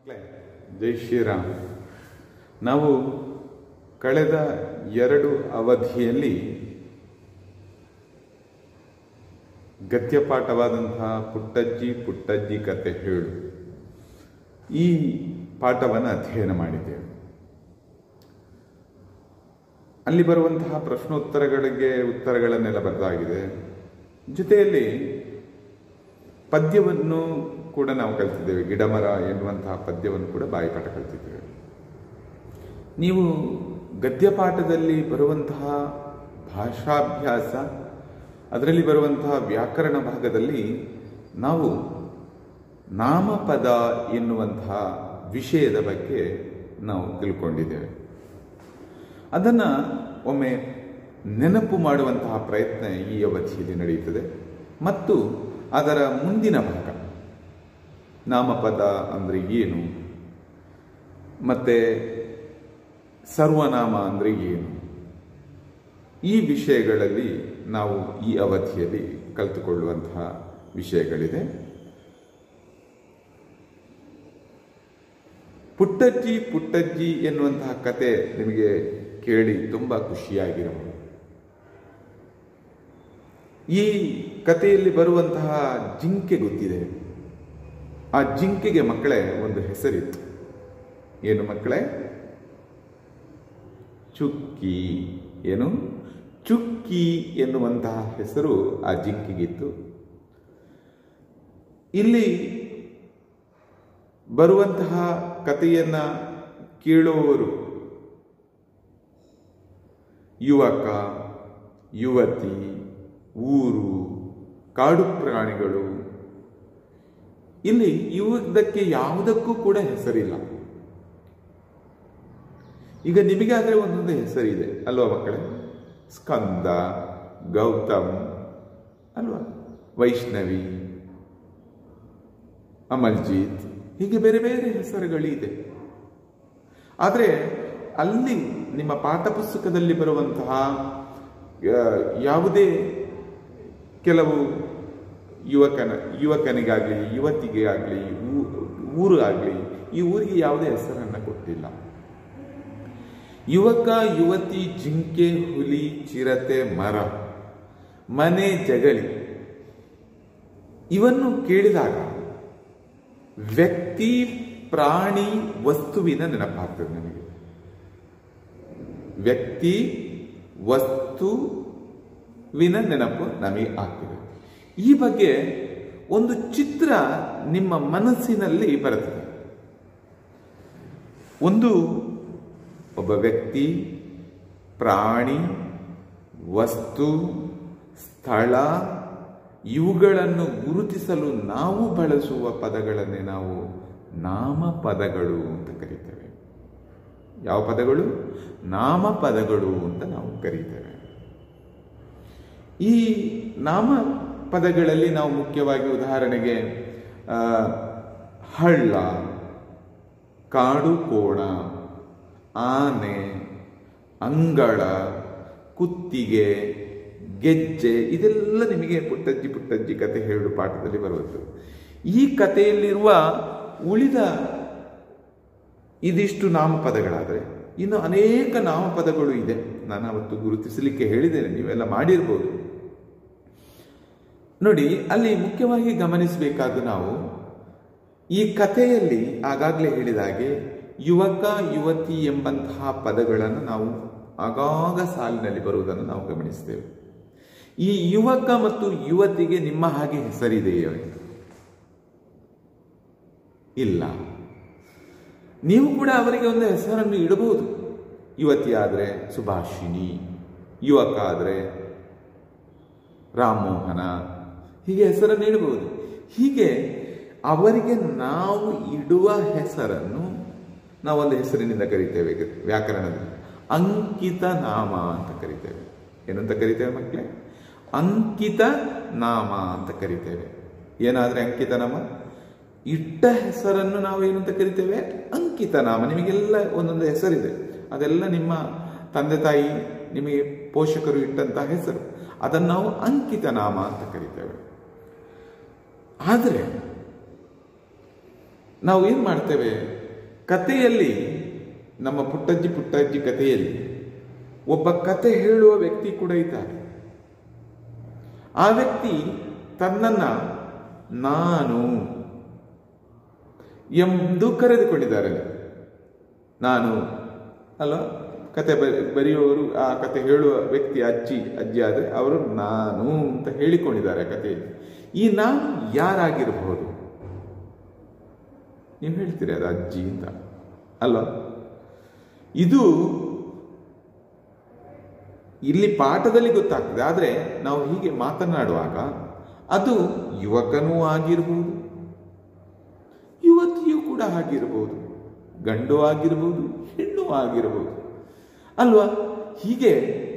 ಮಕ್ಕಳೇ ಜೈ ಶ್ರೀರಾಮ್ ನಾವು ಕಳೆದ ಎರಡು ಅವಧಿಯಲ್ಲಿ ಗದ್ಯಪಾಠವಾದಂತಹ ಪುಟ್ಟಜ್ಜಿ ಪುಟ್ಟಜ್ಜಿ ಕತೆ ಹೇಳು ಈ ಪಾಠವನ್ನು ಅಧ್ಯಯನ ಮಾಡಿದ್ದೇವೆ ಅಲ್ಲಿ ಬರುವಂತಹ ಪ್ರಶ್ನೋತ್ತರಗಳಿಗೆ ಉತ್ತರಗಳನ್ನೆಲ್ಲ ಬರೆದಾಗಿದೆ ಜೊತೆಯಲ್ಲಿ ಪದ್ಯವನ್ನು ಕೂಡ ನಾವು ಕಲ್ತಿದ್ದೇವೆ ಗಿಡಮರ ಎನ್ನುವಂತಹ ಪದ್ಯವನ್ನು ಕೂಡ ಬಾಯಿಪಾಠ ಕಲ್ತಿದ್ದೇವೆ ನೀವು ಗದ್ಯಪಾಠದಲ್ಲಿ ಬರುವಂತಹ ಭಾಷಾಭ್ಯಾಸ ಅದರಲ್ಲಿ ಬರುವಂತಹ ವ್ಯಾಕರಣ ಭಾಗದಲ್ಲಿ ನಾವು ನಾಮಪದ ಎನ್ನುವಂತಹ ವಿಷಯದ ಬಗ್ಗೆ ನಾವು ತಿಳ್ಕೊಂಡಿದ್ದೇವೆ ಅದನ್ನು ಒಮ್ಮೆ ನೆನಪು ಮಾಡುವಂತಹ ಪ್ರಯತ್ನ ಈ ಅವಧಿಯಲ್ಲಿ ನಡೆಯುತ್ತದೆ ಮತ್ತು ಅದರ ಮುಂದಿನ ಭಾಗ ನಾಮಪದ ಅಂದರೆ ಏನು ಮತ್ತೆ ಸರ್ವನಾಮ ಅಂದರೆ ಏನು ಈ ವಿಷಯಗಳಲ್ಲಿ ನಾವು ಈ ಅವಧಿಯಲ್ಲಿ ಕಲಿತುಕೊಳ್ಳುವಂತಹ ವಿಷಯಗಳಿದೆ ಪುಟ್ಟಜ್ಜಿ ಪುಟ್ಟಜ್ಜಿ ಎನ್ನುವಂತಹ ಕತೆ ನಿಮಗೆ ಕೇಳಿ ತುಂಬ ಖುಷಿಯಾಗಿರಬಹುದು ಈ ಕಥೆಯಲ್ಲಿ ಬರುವಂತಹ ಜಿಂಕೆ ಗೊತ್ತಿದೆ ಆ ಜಿಂಕೆಗೆ ಮಕ್ಕಳೇ ಒಂದು ಹೆಸರಿತ್ತು ಏನು ಮಕ್ಕಳೇ ಚುಕ್ಕಿ ಏನು ಚುಕ್ಕಿ ಎನ್ನುವಂತಹ ಹೆಸರು ಆ ಜಿಂಕೆಗಿತ್ತು ಇಲ್ಲಿ ಬರುವಂತಹ ಕಥೆಯನ್ನ ಕೇಳುವವರು ಯುವಕ ಯುವತಿ ಊರು ಕಾಡು ಪ್ರಾಣಿಗಳು ಇಲ್ಲಿ ಇವುದಕ್ಕೆ ಯಾವುದಕ್ಕೂ ಕೂಡ ಹೆಸರಿಲ್ಲ ಈಗ ನಿಮಗಾದ್ರೆ ಒಂದೊಂದು ಹೆಸರಿದೆ ಅಲ್ವಾ ಮಕ್ಕಳೇ ಸ್ಕಂದ ಗೌತಮ್ ಅಲ್ವಾ ವೈಷ್ಣವಿ ಅಮಲ್ಜೀತ್ ಹೀಗೆ ಬೇರೆ ಬೇರೆ ಹೆಸರುಗಳಿದೆ ಆದರೆ ಅಲ್ಲಿ ನಿಮ್ಮ ಪಾಠ ಪುಸ್ತಕದಲ್ಲಿ ಬರುವಂತಹ ಯಾವುದೇ ಕೆಲವು ಯುವಕನ ಯುವಕನಿಗಾಗಲಿ ಯುವತಿಗೆ ಆಗಲಿ ಊರು ಆಗಲಿ ಈ ಊರಿಗೆ ಯಾವುದೇ ಹೆಸರನ್ನು ಕೊಟ್ಟಿಲ್ಲ ಯುವಕ ಯುವತಿ ಜಿಂಕೆ ಹುಲಿ ಚಿರತೆ ಮರ ಮನೆ ಜಗಳಿ ಇವನ್ನು ಕೇಳಿದಾಗ ವ್ಯಕ್ತಿ ಪ್ರಾಣಿ ವಸ್ತುವಿನ ನೆನಪಾಗ್ತದೆ ನನಗೆ ವ್ಯಕ್ತಿ ವಸ್ತುವಿನ ನೆನಪು ನಮಗೆ ಆಗ್ತದೆ ಈ ಬಗ್ಗೆ ಒಂದು ಚಿತ್ರ ನಿಮ್ಮ ಮನಸ್ಸಿನಲ್ಲಿ ಬರುತ್ತದೆ ಒಂದು ಒಬ್ಬ ವ್ಯಕ್ತಿ ಪ್ರಾಣಿ ವಸ್ತು ಸ್ಥಳ ಇವುಗಳನ್ನು ಗುರುತಿಸಲು ನಾವು ಬಳಸುವ ಪದಗಳನ್ನೇ ನಾವು ನಾಮಪದಗಳು ಅಂತ ಕರೀತೇವೆ ಯಾವ ಪದಗಳು ನಾಮಪದಗಳು ಅಂತ ನಾವು ಕರೀತೇವೆ ಈ ನಾಮ ಪದಗಳಲ್ಲಿ ನಾವು ಮುಖ್ಯವಾಗಿ ಉದಾಹರಣೆಗೆ ಹಳ್ಳ ಕಾಡು ಕೋಣ ಆನೆ ಅಂಗಳ ಕುತ್ತಿಗೆ ಗೆಜ್ಜೆ ಇದೆಲ್ಲ ನಿಮಗೆ ಪುಟ್ಟಜ್ಜಿ ಪುಟ್ಟಜ್ಜಿ ಕತೆ ಹೇಳು ಪಾಠದಲ್ಲಿ ಬರುವುದು ಈ ಕಥೆಯಲ್ಲಿರುವ ಉಳಿದ ಇದಿಷ್ಟು ನಾಮಪದಗಳಾದರೆ ಇನ್ನು ಅನೇಕ ನಾಮಪದಗಳು ಇದೆ ನಾನು ಅವತ್ತು ಗುರುತಿಸಲಿಕ್ಕೆ ಹೇಳಿದ್ದೇನೆ ನೀವೆಲ್ಲ ಮಾಡಿರ್ಬೋದು ನೋಡಿ ಅಲ್ಲಿ ಮುಖ್ಯವಾಗಿ ಗಮನಿಸಬೇಕಾದ ನಾವು ಈ ಕಥೆಯಲ್ಲಿ ಆಗಾಗಲೇ ಹೇಳಿದ ಹಾಗೆ ಯುವಕ ಯುವತಿ ಎಂಬಂತಹ ಪದಗಳನ್ನು ನಾವು ಆಗಾಗ ಸಾಲಿನಲ್ಲಿ ಬರುವುದನ್ನು ನಾವು ಗಮನಿಸ್ತೇವೆ ಈ ಯುವಕ ಮತ್ತು ಯುವತಿಗೆ ನಿಮ್ಮ ಹಾಗೆ ಹೆಸರಿದೆಯೋ ಇಲ್ಲ ನೀವು ಕೂಡ ಅವರಿಗೆ ಒಂದು ಹೆಸರನ್ನು ಇಡಬಹುದು ಯುವತಿ ಆದರೆ ಸುಭಾಷಿಣಿ ಯುವಕ ಆದರೆ ರಾಮಮೋಹನ ಹೀಗೆ ಹೆಸರನ್ನು ಇಡಬಹುದು ಹೀಗೆ ಅವರಿಗೆ ನಾವು ಇಡುವ ಹೆಸರನ್ನು ನಾವೊಂದು ಹೆಸರಿನಿಂದ ಕರಿತೇವೆ ವ್ಯಾಕರಣದಲ್ಲಿ ಅಂಕಿತ ನಾಮ ಅಂತ ಕರಿತೇವೆ ಏನಂತ ಕರಿತೇವೆ ಮಕ್ಕಳೇ ಅಂಕಿತ ನಾಮ ಅಂತ ಕರಿತೇವೆ ಏನಾದ್ರೆ ಅಂಕಿತ ನಾಮ ಇಟ್ಟ ಹೆಸರನ್ನು ನಾವು ಏನಂತ ಕರಿತೇವೆ ಅಂಕಿತ ನಾಮ ನಿಮಗೆಲ್ಲ ಒಂದೊಂದು ಹೆಸರಿದೆ ಅದೆಲ್ಲ ನಿಮ್ಮ ತಂದೆ ತಾಯಿ ನಿಮಗೆ ಪೋಷಕರು ಇಟ್ಟಂತಹ ಹೆಸರು ಅದನ್ನು ನಾವು ಅಂಕಿತ ನಾಮ ಅಂತ ಕರಿತೇವೆ ಆದರೆ ನಾವು ಏನು ಮಾಡ್ತೇವೆ ಕಥೆಯಲ್ಲಿ ನಮ್ಮ ಪುಟ್ಟಜ್ಜಿ ಪುಟ್ಟಜ್ಜಿ ಕಥೆಯಲ್ಲಿ ಒಬ್ಬ ಕತೆ ಹೇಳುವ ವ್ಯಕ್ತಿ ಕೂಡ ಇದ್ದಾರೆ ಆ ವ್ಯಕ್ತಿ ತನ್ನನ್ನ ನಾನು ಎಂದು ಕರೆದುಕೊಂಡಿದ್ದಾರೆ ನಾನು ಅಲ್ಲ ಕತೆ ಬರೆಯುವವರು ಆ ಕತೆ ಹೇಳುವ ವ್ಯಕ್ತಿ ಅಜ್ಜಿ ಅಜ್ಜಿ ಆದರೆ ಅವರು ನಾನು ಅಂತ ಹೇಳಿಕೊಂಡಿದ್ದಾರೆ ಕಥೆಯಲ್ಲಿ ಈ ನಾನು ಯಾರಾಗಿರಬಹುದು ನೀವು ಹೇಳ್ತೀರಿ ಅದು ಅಜ್ಜಿ ಅಂತ ಅಲ್ವಾ ಇದು ಇಲ್ಲಿ ಪಾಠದಲ್ಲಿ ಗೊತ್ತಾಗ್ತದೆ ಆದರೆ ನಾವು ಹೀಗೆ ಮಾತನಾಡುವಾಗ ಅದು ಯುವಕನೂ ಆಗಿರಬಹುದು ಯುವತಿಯೂ ಕೂಡ ಆಗಿರಬಹುದು ಗಂಡು ಆಗಿರಬಹುದು ಹೆಣ್ಣು ಆಗಿರಬಹುದು ಅಲ್ವಾ ಹೀಗೆ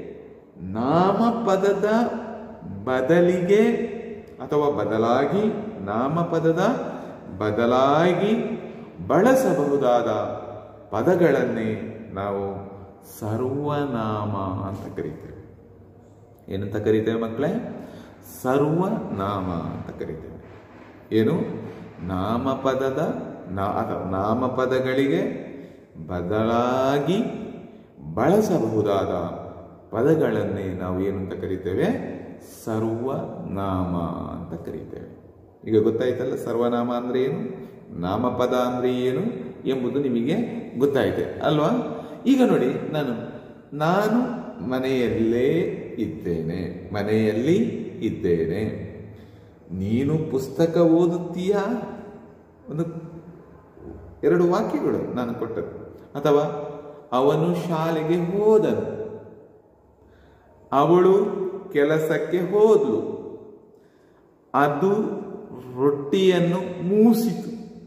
ನಾಮಪದದ ಬದಲಿಗೆ ಅಥವಾ ಬದಲಾಗಿ ನಾಮಪದದ ಬದಲಾಗಿ ಬಳಸಬಹುದಾದ ಪದಗಳನ್ನೇ ನಾವು ಸರ್ವನಾಮ ಅಂತ ಕರೀತೇವೆ ಏನಂತ ಕರೀತೇವೆ ಮಕ್ಕಳೇ ಸರ್ವನಾಮ ಅಂತ ಕರೀತೇವೆ ಏನು ನಾಮಪದದ ನಾ ಅಥವಾ ನಾಮಪದಗಳಿಗೆ ಬದಲಾಗಿ ಬಳಸಬಹುದಾದ ಪದಗಳನ್ನೇ ನಾವು ಏನು ಅಂತ ಕರಿತೇವೆ ಸರ್ವನಾಮ ಅಂತ ಕರೀತೇವೆ ಈಗ ಗೊತ್ತಾಯ್ತಲ್ಲ ಸರ್ವನಾಮ ಅಂದ್ರೆ ಏನು ನಾಮಪದ ಅಂದ್ರೆ ಏನು ಎಂಬುದು ನಿಮಗೆ ಗೊತ್ತಾಯ್ತೆ ಅಲ್ವಾ ಈಗ ನೋಡಿ ನಾನು ನಾನು ಮನೆಯಲ್ಲೇ ಇದ್ದೇನೆ ಮನೆಯಲ್ಲಿ ಇದ್ದೇನೆ ನೀನು ಪುಸ್ತಕ ಓದುತ್ತೀಯಾ ಒಂದು ಎರಡು ವಾಕ್ಯಗಳು ನಾನು ಕೊಟ್ಟದ್ದು ಅಥವಾ ಅವನು ಶಾಲೆಗೆ ಹೋದನು ಅವಳು ಕೆಲಸಕ್ಕೆ ಹೋದ್ಲು ಅದು ರೊಟ್ಟಿಯನ್ನು ಮೂಸಿತು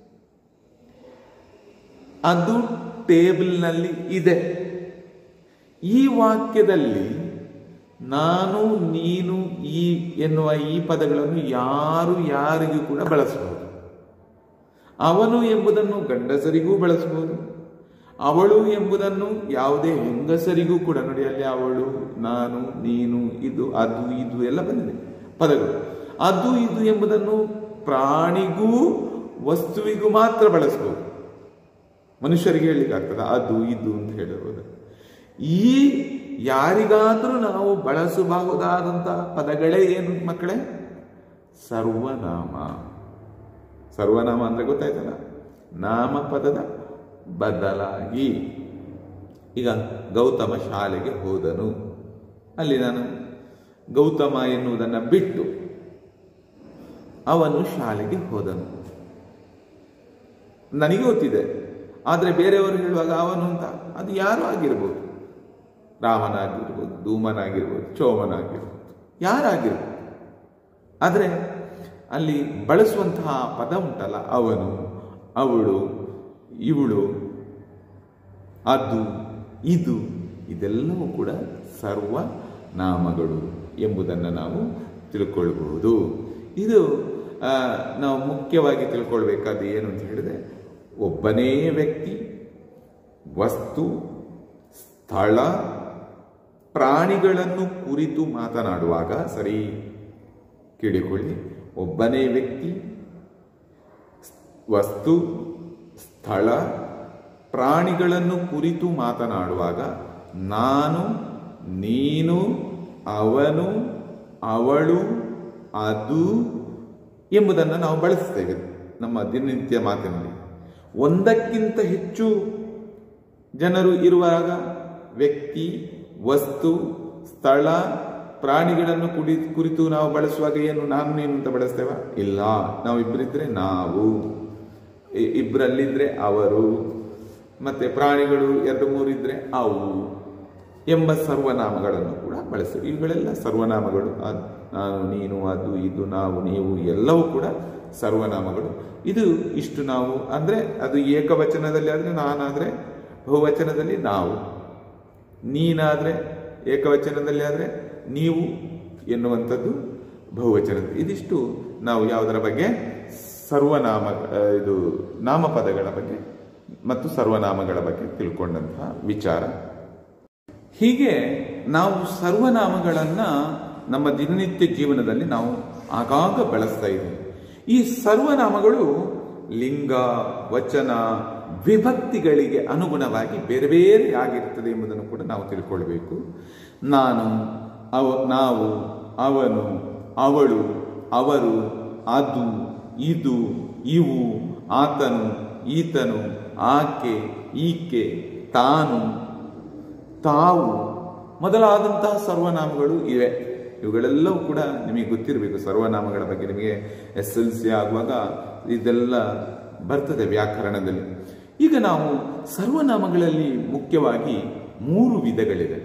ಅದು ಟೇಬಲ್ನಲ್ಲಿ ಇದೆ ಈ ವಾಕ್ಯದಲ್ಲಿ ನಾನು ನೀನು ಈ ಎನ್ನುವ ಈ ಪದಗಳನ್ನು ಯಾರು ಯಾರಿಗೂ ಕೂಡ ಬಳಸಬಹುದು ಅವನು ಎಂಬುದನ್ನು ಗಂಡಸರಿಗೂ ಬಳಸಬಹುದು ಅವಳು ಎಂಬುದನ್ನು ಯಾವುದೇ ಹೆಂಗಸರಿಗೂ ಕೂಡ ನೋಡಿ ಅಲ್ಲಿ ಅವಳು ನಾನು ನೀನು ಇದು ಅದು ಇದು ಎಲ್ಲ ಬಂದಿದೆ ಪದಗಳು ಅದು ಇದು ಎಂಬುದನ್ನು ಪ್ರಾಣಿಗೂ ವಸ್ತುವಿಗೂ ಮಾತ್ರ ಬಳಸಬಹುದು ಮನುಷ್ಯರಿಗೆ ಹೇಳಲಿಕ್ಕಾಗ್ತದ ಅದು ಇದು ಅಂತ ಹೇಳಬಹುದು ಈ ಯಾರಿಗಾದರೂ ನಾವು ಬಳಸಬಹುದಾದಂತಹ ಪದಗಳೇ ಏನು ಮಕ್ಕಳೇ ಸರ್ವನಾಮ ಸರ್ವನಾಮ ಅಂದ್ರೆ ಗೊತ್ತಾಯ್ತಲ್ಲ ನಾಮಪದದ ಬದಲಾಗಿ ಈಗ ಗೌತಮ ಶಾಲೆಗೆ ಹೋದನು ಅಲ್ಲಿ ನಾನು ಗೌತಮ ಎನ್ನುವುದನ್ನು ಬಿಟ್ಟು ಅವನು ಶಾಲೆಗೆ ಹೋದನು ನನಗೆ ಗೊತ್ತಿದೆ ಆದರೆ ಬೇರೆಯವರು ಹೇಳುವಾಗ ಅವನು ಅಂತ ಅದು ಯಾರು ಆಗಿರ್ಬೋದು ರಾಮನಾಗಿರ್ಬೋದು ಧೂಮನಾಗಿರ್ಬೋದು ಚೋಮನಾಗಿರ್ಬೋದು ಯಾರಾಗಿರ್ಬೋದು ಆದರೆ ಅಲ್ಲಿ ಬಳಸುವಂತಹ ಪದ ಉಂಟಲ್ಲ ಅವನು ಅವಳು ಇವಳು ಅದು ಇದು ಇದೆಲ್ಲವೂ ಕೂಡ ಸರ್ವನಾಮಗಳು ಎಂಬುದನ್ನು ನಾವು ತಿಳ್ಕೊಳ್ಬಹುದು ಇದು ಆ, ನಾವು ಮುಖ್ಯವಾಗಿ ತಿಳ್ಕೊಳ್ಬೇಕಾದ ಏನು ಅಂತ ಹೇಳಿದ್ರೆ ಒಬ್ಬನೇ ವ್ಯಕ್ತಿ ವಸ್ತು ಸ್ಥಳ ಪ್ರಾಣಿಗಳನ್ನು ಕುರಿತು ಮಾತನಾಡುವಾಗ ಸರಿ ಕೇಳಿಕೊಳ್ಳಿ ಒಬ್ಬನೇ ವ್ಯಕ್ತಿ ವಸ್ತು ಸ್ಥಳ ಪ್ರಾಣಿಗಳನ್ನು ಕುರಿತು ಮಾತನಾಡುವಾಗ ನಾನು ನೀನು ಅವನು ಅವಳು ಅದು ಎಂಬುದನ್ನು ನಾವು ಬಳಸ್ತೇವೆ ನಮ್ಮ ದಿನನಿತ್ಯ ಮಾತಿನಲ್ಲಿ ಒಂದಕ್ಕಿಂತ ಹೆಚ್ಚು ಜನರು ಇರುವಾಗ ವ್ಯಕ್ತಿ ವಸ್ತು ಸ್ಥಳ ಪ್ರಾಣಿಗಳನ್ನು ಕುಡಿ ಕುರಿತು ನಾವು ಬಳಸುವಾಗ ಏನು ನಾನು ನೀನು ಅಂತ ಬಳಸ್ತೇವ ಇಲ್ಲ ನಾವು ಇಬ್ಬರಿದ್ರೆ ನಾವು ಇ- ಇಬ್ಬರಲ್ಲಿದ್ರೆ ಅವರು ಮತ್ತೆ ಪ್ರಾಣಿಗಳು ಎರಡು ಮೂರು ಇದ್ರೆ ಅವು ಎಂಬ ಸರ್ವನಾಮಗಳನ್ನು ಕೂಡ ಬಳಸ್ತೇವೆ ಇವುಗಳೆಲ್ಲ ಸರ್ವನಾಮಗಳು ಅದ್- ನಾನು ನೀನು ಅದು ಇದು ನಾವು ನೀವು ಎಲ್ಲವೂ ಕೂಡ ಸರ್ವನಾಮಗಳು ಇದು ಇಷ್ಟು ನಾವು ಅಂದ್ರೆ ಅದು ಏಕವಚನದಲ್ಲಿ ಆದ್ರೆ ನಾನಾದ್ರೆ ಬಹುವಚನದಲ್ಲಿ ನಾವು ನೀನಾದ್ರೆ ಏಕವಚನದಲ್ಲಿ ಆದ್ರೆ ನೀವು ಎನ್ನುವಂಥದ್ದು ಬಹುವಚನದ ಇದಿಷ್ಟು ನಾವು ಯಾವುದರ ಬಗ್ಗೆ ಸರ್ವನಾಮ ಆ, ಇದು ನಾಮಪದಗಳ ಬಗ್ಗೆ ಮತ್ತು ಸರ್ವನಾಮಗಳ ಬಗ್ಗೆ ತಿಳ್ಕೊಂಡಂತಹ ವಿಚಾರ ಹೀಗೆ ನಾವು ಸರ್ವನಾಮಗಳನ್ನ ನಮ್ಮ ದಿನನಿತ್ಯ ಜೀವನದಲ್ಲಿ ನಾವು ಆಗಾಗ ಬಳಸ್ತಾ ಇದ್ದೇವೆ ಈ ಸರ್ವನಾಮಗಳು ಲಿಂಗ ವಚನ ವಿಭಕ್ತಿಗಳಿಗೆ ಅನುಗುಣವಾಗಿ ಬೇರೆ ಬೇರೆ ಆಗಿರುತ್ತದೆ ಎಂಬುದನ್ನು ಕೂಡ ನಾವು ತಿಳ್ಕೊಳ್ಬೇಕು ನಾನು ಅವ ನಾವು ಅವನು ಅವಳು ಅವರು ಅದು ಇದು ಇವು ಆತನು ಈತನು ಆಕೆ ಈಕೆ ತಾನು ತಾವು ಮೊದಲಾದಂತಹ ಸರ್ವನಾಮಗಳು ಇವೆ ಇವುಗಳೆಲ್ಲವೂ ಕೂಡ ನಿಮಗೆ ಗೊತ್ತಿರಬೇಕು ಸರ್ವನಾಮಗಳ ಬಗ್ಗೆ ನಿಮಗೆ ಎಸ್ ಎಲ್ ಸಿ ಆಗುವಾಗ ಇದೆಲ್ಲ ಬರ್ತದೆ ವ್ಯಾಕರಣದಲ್ಲಿ ಈಗ ನಾವು ಸರ್ವನಾಮಗಳಲ್ಲಿ ಮುಖ್ಯವಾಗಿ ಮೂರು ವಿಧಗಳಿದೆ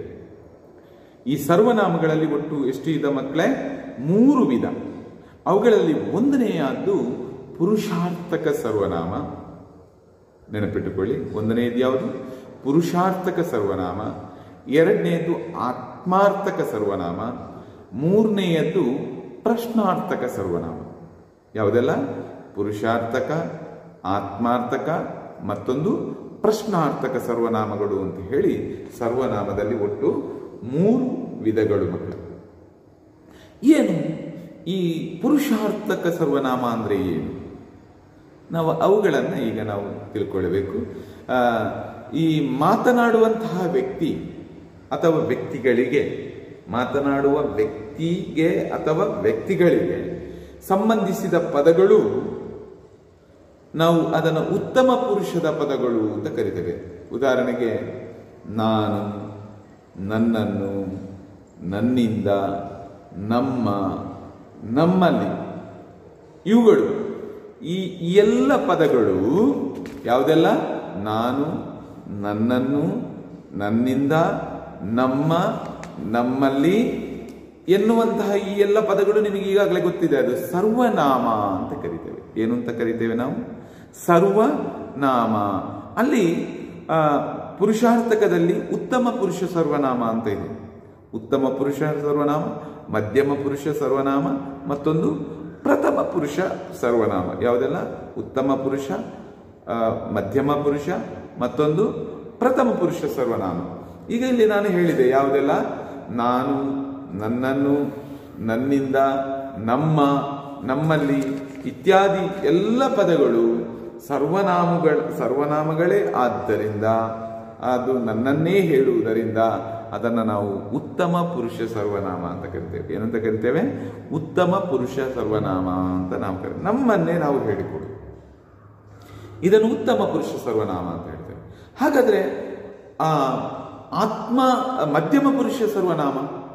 ಈ ಸರ್ವನಾಮಗಳಲ್ಲಿ ಒಟ್ಟು ಎಷ್ಟು ಇದೆ ಮಕ್ಕಳೇ ಮೂರು ವಿಧ ಅವುಗಳಲ್ಲಿ ಒಂದನೆಯದ್ದು ಪುರುಷಾರ್ಥಕ ಸರ್ವನಾಮ ನೆನಪಿಟ್ಟುಕೊಳ್ಳಿ ಒಂದನೆಯದು ಯಾವುದು ಪುರುಷಾರ್ಥಕ ಸರ್ವನಾಮ ಎರಡನೆಯದು ಆತ್ಮಾರ್ಥಕ ಸರ್ವನಾಮ ಮೂರನೆಯದ್ದು ಪ್ರಶ್ನಾರ್ಥಕ ಸರ್ವನಾಮ ಯಾವುದೆಲ್ಲ ಪುರುಷಾರ್ಥಕ ಆತ್ಮಾರ್ಥಕ ಮತ್ತೊಂದು ಪ್ರಶ್ನಾರ್ಥಕ ಸರ್ವನಾಮಗಳು ಅಂತ ಹೇಳಿ ಸರ್ವನಾಮದಲ್ಲಿ ಒಟ್ಟು ಮೂರು ವಿಧಗಳು ಮಕ್ಕಳು ಏನು ಈ ಪುರುಷಾರ್ಥಕ ಸರ್ವನಾಮ ಅಂದ್ರೆ ಏನು ನಾವು ಅವುಗಳನ್ನು ಈಗ ನಾವು ತಿಳ್ಕೊಳ್ಬೇಕು ಆ, ಈ ಮಾತನಾಡುವಂತಹ ವ್ಯಕ್ತಿ ಅಥವಾ ವ್ಯಕ್ತಿಗಳಿಗೆ ಮಾತನಾಡುವ ವ್ಯಕ್ತಿಗೆ ಅಥವಾ ವ್ಯಕ್ತಿಗಳಿಗೆ ಸಂಬಂಧಿಸಿದ ಪದಗಳು ನಾವು ಅದನ್ನು ಉತ್ತಮ ಪುರುಷದ ಪದಗಳು ಅಂತ ಕರಿತೇವೆ ಉದಾಹರಣೆಗೆ ನಾನು ನನ್ನನ್ನು ನನ್ನಿಂದ ನಮ್ಮ ನಮ್ಮಲ್ಲಿ ಇವುಗಳು ಈ ಈ ಎಲ್ಲ ಪದಗಳು ಯಾವುದೆಲ್ಲ ನಾನು ನನ್ನನ್ನು ನನ್ನಿಂದ ನಮ್ಮ ನಮ್ಮಲ್ಲಿ ಎನ್ನುವಂತಹ ಈ ಎಲ್ಲ ಪದಗಳು ನಿಮಗೆ ಈಗಾಗಲೇ ಗೊತ್ತಿದೆ ಅದು ಸರ್ವನಾಮ ಅಂತ ಕರಿತೇವೆ ಏನು ಅಂತ ಕರಿತೇವೆ ನಾವು ಸರ್ವನಾಮ ಅಲ್ಲಿ ಆ, ಪುರುಷಾರ್ಥಕದಲ್ಲಿ ಉತ್ತಮ ಪುರುಷ ಸರ್ವನಾಮ ಅಂತ ಇದೆ ಉತ್ತಮ ಪುರುಷ ಸರ್ವನಾಮ ಮಧ್ಯಮ ಪುರುಷ ಸರ್ವನಾಮ ಮತ್ತೊಂದು ಪ್ರಥಮ ಪುರುಷ ಸರ್ವನಾಮ ಯಾವುದೆಲ್ಲ ಉತ್ತಮ ಪುರುಷ ಆ, ಮಧ್ಯಮ ಪುರುಷ ಮತ್ತೊಂದು ಪ್ರಥಮ ಪುರುಷ ಸರ್ವನಾಮ ಈಗ ಇಲ್ಲಿ ನಾನು ಹೇಳಿದೆ ಯಾವುದೆಲ್ಲ ನಾನು ನನ್ನನ್ನು ನನ್ನಿಂದ ನಮ್ಮ ನಮ್ಮಲ್ಲಿ ಇತ್ಯಾದಿ ಎಲ್ಲ ಪದಗಳು ಸರ್ವನಾಮಗಳ ಸರ್ವನಾಮಗಳೇ ಆದ್ದರಿಂದ ಅದು ನನ್ನನ್ನೇ ಹೇಳುವುದರಿಂದ ಅದನ್ನು ನಾವು ಉತ್ತಮ ಪುರುಷ ಸರ್ವನಾಮ ಅಂತ ಕರಿತೇವೆ ಏನಂತ ಕರಿತೇವೆ ಉತ್ತಮ ಪುರುಷ ಸರ್ವನಾಮ ಅಂತ ನಾವು ಕರಿ ನಮ್ಮನ್ನೇ ನಾವು ಹೇಳಿಕೊಡು ಇದನ್ನು ಉತ್ತಮ ಪುರುಷ ಸರ್ವನಾಮ ಅಂತ ಹೇಳ್ತೇವೆ ಹಾಗಾದ್ರೆ ಆ ಆತ್ಮ ಮಧ್ಯಮ ಪುರುಷ ಸರ್ವನಾಮ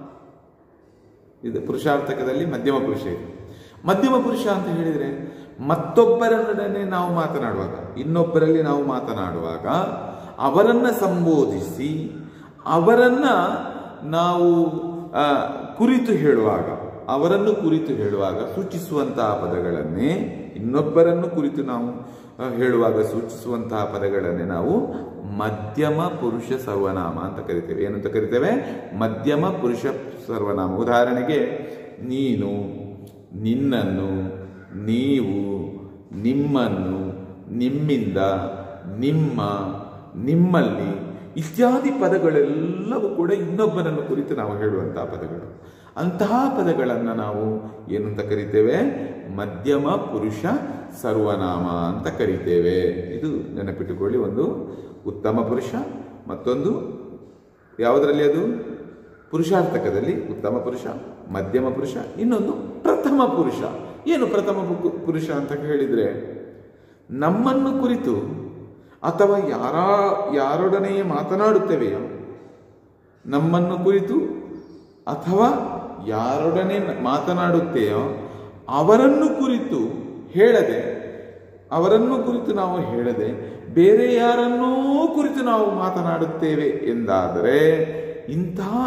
ಇದು ಪುರುಷಾರ್ಥಕದಲ್ಲಿ ಮಧ್ಯಮ ಪುರುಷ ಇದೆ ಮಧ್ಯಮ ಪುರುಷ ಅಂತ ಹೇಳಿದ್ರೆ ಮತ್ತೊಬ್ಬರನ್ನೇ ನಾವು ಮಾತನಾಡುವಾಗ ಇನ್ನೊಬ್ಬರಲ್ಲಿ ನಾವು ಮಾತನಾಡುವಾಗ ಅವರನ್ನ ಸಂಬೋಧಿಸಿ ಅವರನ್ನ ನಾವು ಆ, ಕುರಿತು ಹೇಳುವಾಗ ಅವರನ್ನು ಕುರಿತು ಹೇಳುವಾಗ ಸೂಚಿಸುವಂತಹ ಪದಗಳನ್ನೇ ಇನ್ನೊಬ್ಬರನ್ನು ಕುರಿತು ನಾವು ಆ, ಹೇಳುವಾಗ ಸೂಚಿಸುವಂತಹ ಪದಗಳನ್ನೇ ನಾವು ಮಧ್ಯಮ ಪುರುಷ ಸರ್ವನಾಮ ಅಂತ ಕರಿತೇವೆ ಏನಂತ ಕರಿತೇವೆ ಮಧ್ಯಮ ಪುರುಷ ಸರ್ವನಾಮ ಉದಾಹರಣೆಗೆ ನೀನು ನಿನ್ನನ್ನು ನೀವು ನಿಮ್ಮನ್ನು ನಿಮ್ಮಿಂದ ನಿಮ್ಮ ನಿಮ್ಮಲ್ಲಿ ಇತ್ಯಾದಿ ಪದಗಳೆಲ್ಲವೂ ಕೂಡ ಇನ್ನೊಬ್ಬರನ್ನು ಕುರಿತು ನಾವು ಹೇಳುವಂತಹ ಪದಗಳು ಅಂತಹ ಪದಗಳನ್ನು ನಾವು ಏನಂತ ಕರಿತೇವೆ ಮಧ್ಯಮ ಪುರುಷ ಸರ್ವನಾಮ ಅಂತ ಕರಿತೇವೆ ಇದು ನೆನಪಿಟ್ಟುಕೊಳ್ಳಿ ಒಂದು ಉತ್ತಮ ಪುರುಷ ಮತ್ತೊಂದು ಯಾವುದರಲ್ಲಿ ಅದು ಪುರುಷಾರ್ಥಕದಲ್ಲಿ ಉತ್ತಮ ಪುರುಷ ಮಧ್ಯಮ ಪುರುಷ ಇನ್ನೊಂದು ಪ್ರಥಮ ಪುರುಷ ಏನು ಪ್ರಥಮ ಪು- ಪುರುಷ ಅಂತ ಹೇಳಿದ್ರೆ ನಮ್ಮನ್ನು ಕುರಿತು ಅಥವಾ ಯಾರ ಯಾರೊಡನೆಯೇ ಮಾತನಾಡುತ್ತೇವೆಯೋ ನಮ್ಮನ್ನು ಕುರಿತು ಅಥವಾ ಯಾರೊಡನೆ ಮಾತನಾಡುತ್ತೇಯೋ ಅವರನ್ನು ಕುರಿತು ಹೇಳದೆ ಅವರನ್ನು ಕುರಿತು ನಾವು ಹೇಳದೆ ಬೇರೆ ಯಾರನ್ನೂ ಕುರಿತು ನಾವು ಮಾತನಾಡುತ್ತೇವೆ ಎಂದಾದರೆ ಇಂತಹ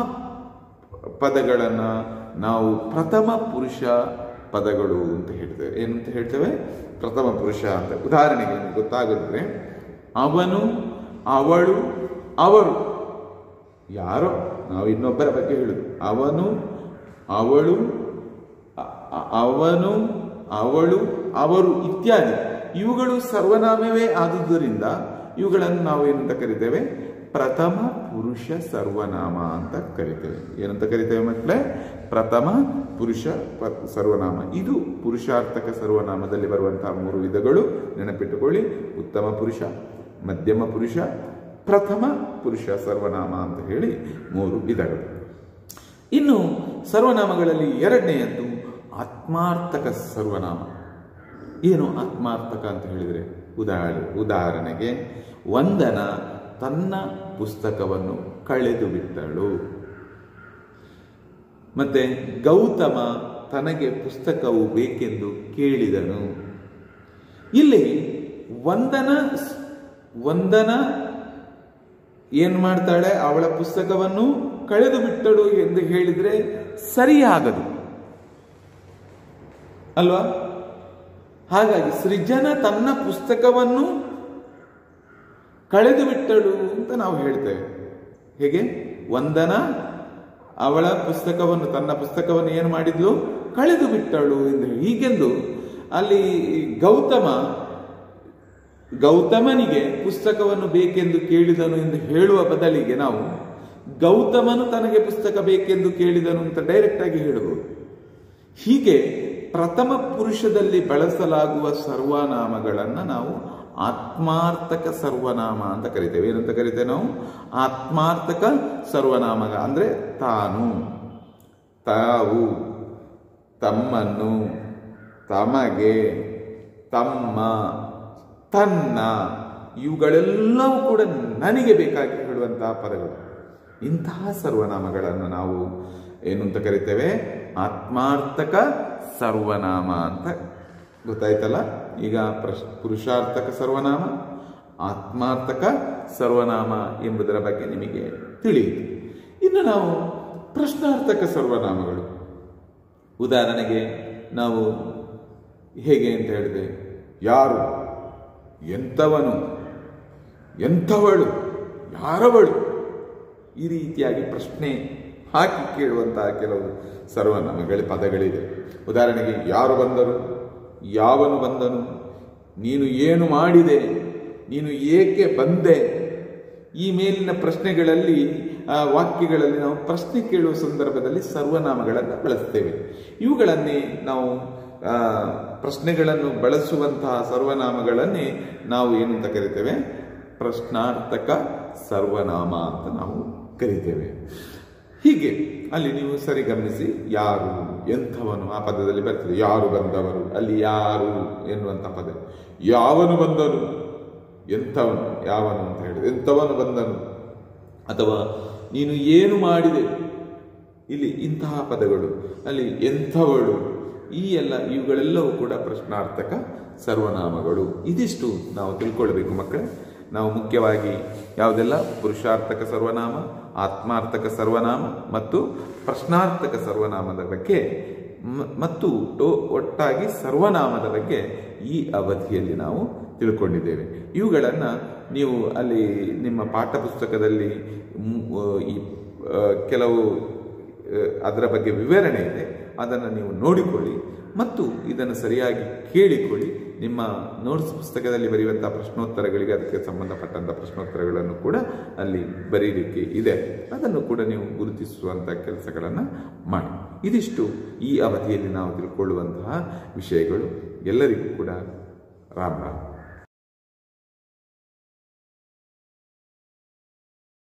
ಪದಗಳನ್ನು ನಾವು ಪ್ರಥಮ ಪುರುಷ ಪದಗಳು ಅಂತ ಹೇಳ್ತೇವೆ ಏನಂತ ಹೇಳ್ತೇವೆ ಪ್ರಥಮ ಪುರುಷ ಅಂತ ಉದಾಹರಣೆಗೆ ನಿಮ್ಗೆ ಗೊತ್ತಾಗುತ್ತೆ ಅವನು ಅವಳು ಅವರು ಯಾರೋ ನಾವು ಇನ್ನೊಬ್ಬರ ಬಗ್ಗೆ ಹೇಳುದು ಅವನು ಅವಳು ಅ- ಅ- ಅವನು ಅವಳು ಅವರು ಇತ್ಯಾದಿ ಇವುಗಳು ಸರ್ವನಾಮವೇ ಆದುದರಿಂದ ಇವುಗಳನ್ನು ನಾವು ಏನಂತ ಕರಿತೇವೆ ಪ್ರಥಮ ಪುರುಷ ಸರ್ವನಾಮ ಅಂತ ಕರಿತೇವೆ ಏನಂತ ಕರಿತೇವೆ ಮಕ್ಕಳೇ ಪ್ರಥಮ ಪುರುಷ ಪ- ಸರ್ವನಾಮ ಇದು ಪುರುಷಾರ್ಥಕ ಸರ್ವನಾಮದಲ್ಲಿ ಬರುವಂತಹ ಮೂರು ವಿಧಗಳು ನೆನಪಿಟ್ಟುಕೊಳ್ಳಿ ಉತ್ತಮ ಪುರುಷ ಮಧ್ಯಮ ಪುರುಷ ಪ್ರಥಮ ಪುರುಷ ಸರ್ವನಾಮ ಅಂತ ಹೇಳಿ ಮೂರು ವಿಧಗಳು ಇನ್ನು ಸರ್ವನಾಮಗಳಲ್ಲಿ ಎರಡನೆಯದ್ದು ಆತ್ಮಾರ್ಥಕ ಸರ್ವನಾಮ ಏನು ಆತ್ಮಾರ್ಥಕ ಅಂತ ಹೇಳಿದರೆ ಉದಾಹರ ಉದಾಹರಣೆಗೆ ವಂದನ ತನ್ನ ಪುಸ್ತಕವನ್ನು ಕಳೆದು ಬಿಟ್ಟಳು ಮತ್ತೆ ಗೌತಮ ತನಗೆ ಪುಸ್ತಕವು ಬೇಕೆಂದು ಕೇಳಿದನು ಇಲ್ಲಿ ವಂದನ ವಂದನ ಏನ್ ಮಾಡ್ತಾಳೆ ಅವಳ ಪುಸ್ತಕವನ್ನು ಕಳೆದು ಬಿಟ್ಟಳು ಎಂದು ಹೇಳಿದ್ರೆ ಸರಿಯಾಗದು ಅಲ್ವಾ ಹಾಗಾಗಿ ಸೃಜನ ತನ್ನ ಪುಸ್ತಕವನ್ನು ಕಳೆದು ಬಿಟ್ಟಳು ಅಂತ ನಾವು ಹೇಳ್ತೇವೆ ಹೇಗೆ ವಂದನ ಅವಳ ಪುಸ್ತಕವನ್ನು ತನ್ನ ಪುಸ್ತಕವನ್ನು ಏನು ಮಾಡಿದ್ಲು ಕಳೆದು ಬಿಟ್ಟಳು ಎಂದು ಹೀಗೆಂದು ಅಲ್ಲಿ ಗೌತಮ ಗೌತಮನಿಗೆ ಪುಸ್ತಕವನ್ನು ಬೇಕೆಂದು ಕೇಳಿದನು ಎಂದು ಹೇಳುವ ಬದಲಿಗೆ ನಾವು ಗೌತಮನು ತನಗೆ ಪುಸ್ತಕ ಬೇಕೆಂದು ಕೇಳಿದನು ಅಂತ ಡೈರೆಕ್ಟ್ ಆಗಿ ಹೇಳಬಹುದು ಹೀಗೆ ಪ್ರಥಮ ಪುರುಷದಲ್ಲಿ ಬಳಸಲಾಗುವ ಸರ್ವನಾಮಗಳನ್ನು ನಾವು ಆತ್ಮಾರ್ಥಕ ಸರ್ವನಾಮ ಅಂತ ಕರಿತೇವೆ ಏನಂತ ಕರಿತೇವೆ ನಾವು ಆತ್ಮಾರ್ಥಕ ಸರ್ವನಾಮ ಅಂದ್ರೆ ತಾನು ತಾವು ತಮ್ಮನ್ನು ತಮಗೆ ತಮ್ಮ ತನ್ನ ಇವುಗಳೆಲ್ಲವೂ ಕೂಡ ನನಗೆ ಬೇಕಾಗಿ ಹೇಳುವಂತಹ ಪದಗಳು ಇಂತಹ ಸರ್ವನಾಮಗಳನ್ನು ನಾವು ಏನು ಅಂತ ಕರಿತೇವೆ ಆತ್ಮಾರ್ಥಕ ಸರ್ವನಾಮ ಅಂತ ಗೊತ್ತಾಯ್ತಲ್ಲ ಈಗ ಪ್ರಶ್ ಪುರುಷಾರ್ಥಕ ಸರ್ವನಾಮ ಆತ್ಮಾರ್ಥಕ ಸರ್ವನಾಮ ಎಂಬುದರ ಬಗ್ಗೆ ನಿಮಗೆ ತಿಳಿಯಿತು ಇನ್ನು ನಾವು ಪ್ರಶ್ನಾರ್ಥಕ ಸರ್ವನಾಮಗಳು ಉದಾಹರಣೆಗೆ ನಾವು ಹೇಗೆ ಅಂತ ಹೇಳಿದೆ ಯಾರು ಎಂಥವನು ಎಂಥವಳು ಯಾರವಳು ಈ ರೀತಿಯಾಗಿ ಪ್ರಶ್ನೆ ಹಾಕಿ ಕೇಳುವಂತಹ ಕೆಲವು ಸರ್ವನಾಮಗಳ ಪದಗಳಿದೆ ಉದಾಹರಣೆಗೆ ಯಾರು ಬಂದರು ಯಾವನು ಬಂದನು ನೀನು ಏನು ಮಾಡಿದೆ ನೀನು ಏಕೆ ಬಂದೆ ಈ ಮೇಲಿನ ಪ್ರಶ್ನೆಗಳಲ್ಲಿ ಆ ವಾಕ್ಯಗಳಲ್ಲಿ ನಾವು ಪ್ರಶ್ನೆ ಕೇಳುವ ಸಂದರ್ಭದಲ್ಲಿ ಸರ್ವನಾಮಗಳನ್ನು ಬಳಸ್ತೇವೆ ಇವುಗಳನ್ನೇ ನಾವು ಆ, ಪ್ರಶ್ನೆಗಳನ್ನು ಬಳಸುವಂತಹ ಸರ್ವನಾಮಗಳನ್ನೇ ನಾವು ಏನು ಅಂತ ಕರಿತೇವೆ ಪ್ರಶ್ನಾರ್ಥಕ ಸರ್ವನಾಮ ಅಂತ ನಾವು ಕರಿತೇವೆ ಹೀಗೆ ಅಲ್ಲಿ ನೀವು ಸರಿ ಗಮನಿಸಿ ಯಾರು ಎಂಥವನು ಆ ಪದದಲ್ಲಿ ಬರ್ತದೆ ಯಾರು ಬಂದವರು ಅಲ್ಲಿ ಯಾರು ಎನ್ನುವಂಥ ಪದ ಯಾವನು ಬಂದನು ಎಂಥವನು ಯಾವನು ಅಂತ ಹೇಳಿದೆ ಎಂಥವನು ಬಂದನು ಅಥವಾ ನೀನು ಏನು ಮಾಡಿದೆ ಇಲ್ಲಿ ಇಂತಹ ಪದಗಳು ಅಲ್ಲಿ ಎಂಥವಳು ಈ ಎಲ್ಲ ಇವುಗಳೆಲ್ಲವೂ ಕೂಡ ಪ್ರಶ್ನಾರ್ಥಕ ಸರ್ವನಾಮಗಳು ಇದಿಷ್ಟು ನಾವು ತಿಳ್ಕೊಳ್ಬೇಕು ಮಕ್ಕಳೇ ನಾವು ಮುಖ್ಯವಾಗಿ ಯಾವುದೆಲ್ಲ ಪುರುಷಾರ್ಥಕ ಸರ್ವನಾಮ ಆತ್ಮಾರ್ಥಕ ಸರ್ವನಾಮ ಮತ್ತು ಪ್ರಶ್ನಾರ್ಥಕ ಸರ್ವನಾಮದ ಬಗ್ಗೆ ಮ- ಮತ್ತು ಟೋ- ಒಟ್ಟಾಗಿ ಸರ್ವನಾಮದ ಬಗ್ಗೆ ಈ ಅವಧಿಯಲ್ಲಿ ನಾವು ತಿಳ್ಕೊಂಡಿದ್ದೇವೆ ಇವುಗಳನ್ನು ನೀವು ಅಲ್ಲಿ ನಿಮ್ಮ ಪಾಠ ಪುಸ್ತಕದಲ್ಲಿ ಮ್, ಈ ಆ, ಕೆಲವು ಆ, ಅದರ ಬಗ್ಗೆ ವಿವರಣೆ ಇದೆ ಅದನ್ನು ನೀವು ನೋಡಿಕೊಳ್ಳಿ ಮತ್ತು ಇದನ್ನು ಸರಿಯಾಗಿ ಕೇಳಿಕೊಳ್ಳಿ ನಿಮ್ಮ ನೋಟ್ಸ್ ಪುಸ್ತಕದಲ್ಲಿ ಬರೆಯುವಂಥ ಪ್ರಶ್ನೋತ್ತರಗಳಿಗೆ ಅದಕ್ಕೆ ಸಂಬಂಧಪಟ್ಟಂಥ ಪ್ರಶ್ನೋತ್ತರಗಳನ್ನು ಕೂಡ ಅಲ್ಲಿ ಬರೀಲಿಕ್ಕೆ ಇದೆ ಅದನ್ನು ಕೂಡ ನೀವು ಗುರುತಿಸುವಂಥ ಕೆಲಸಗಳನ್ನು ಮಾಡಿ ಇದಿಷ್ಟು ಈ ಅವಧಿಯಲ್ಲಿ ನಾವು ತಿಳ್ಕೊಳ್ಳುವಂತಹ ವಿಷಯಗಳು ಎಲ್ಲರಿಗೂ ಕೂಡ ರಾಮ್ ರಾಮ್